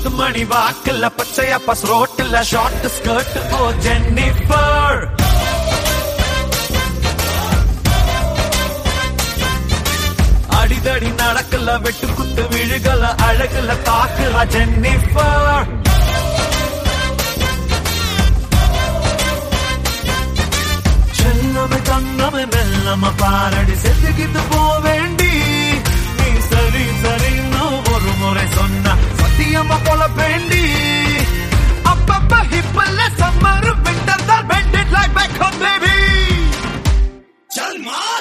பத்து மணி வாக்குல பச்சையா பஸ் ரோட்டுல ஷார்ட் ஸ்கர்ட் ஓ ஜென்னிஃபர் அடிதடி நடக்கல வெட்டு குத்து விழுகல அழகுல தாக்குற ஜென்னிஃபர் செல்லமே தங்கமே மெல்லம பாரடி செத்துக்கிட்டு போவேண்டி நீ சரி சரின்னு ஒரு முறை சொன்ன சத்தியமா போல வேண்டி அப்பப்ப ஹிப்பல்ல சம்மர் விண்டர் தான் bended like back home baby चल मार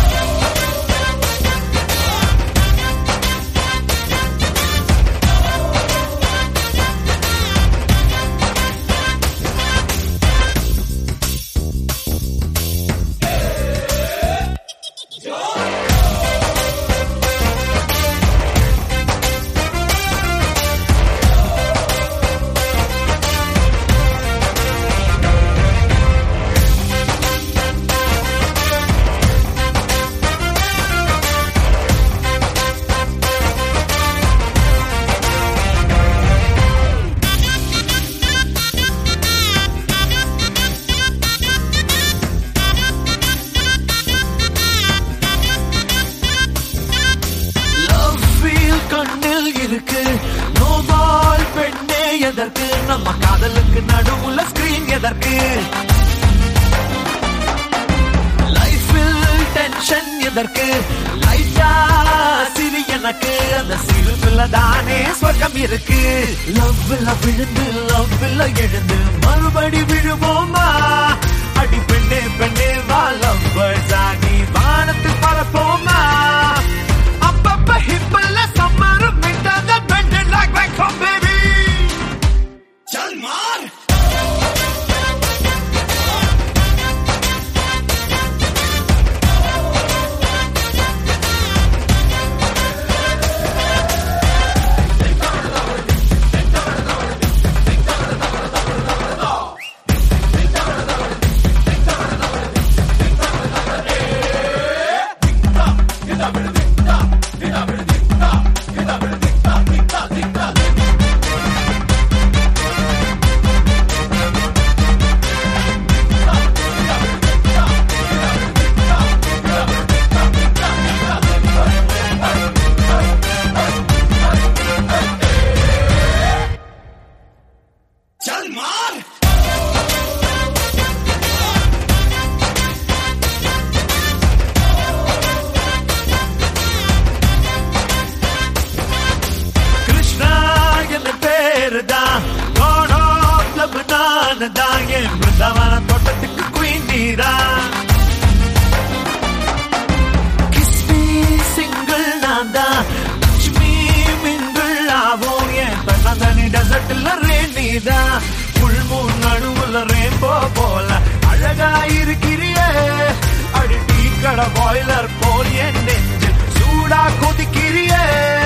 லவ் ஃபீல் கண்ணில் இருக்கு நோபால் பெண்ணே எதற்கு நம்ம காதலுக்கு நடுவுல ஸ்கிரீன் எதற்கு லைஃபில் டென்ஷன் எதற்கு லைட்டா சிரி எனக்கு அந்த சிரிப்புல தானே சொர்க்கம் இருக்கு லவ்ல விழுந்து லவ்ல எழுந்து மறுபடி விழுவோமா அடி பெண்ணே பெண்ணே வா லவ்வர்ஸ் ஆகி வானத்து பரப்போமா அப்பப்ப ஹிப்பல்ல summer winter that bended like back home baby चल मार चल मार கிருஷ்ணா என் பேரு தான் நான் தான் என் பிருந்தாவன தோட்டத்துக்கு குயின் நீரா கிஸ்மி சிங்கிள் நான் தான் லட்சுமி மிங்கிள் ஆவோம் என் தன்னி டெசர்ட்ல ரேணிதா புல்மூன் நடுவுல ரேம்போ போல அழகா இருக்கிறியே அடி டீ கடை பாய்லர் போல் என் நெஞ்சில் சூடா கொதிக்கிறியே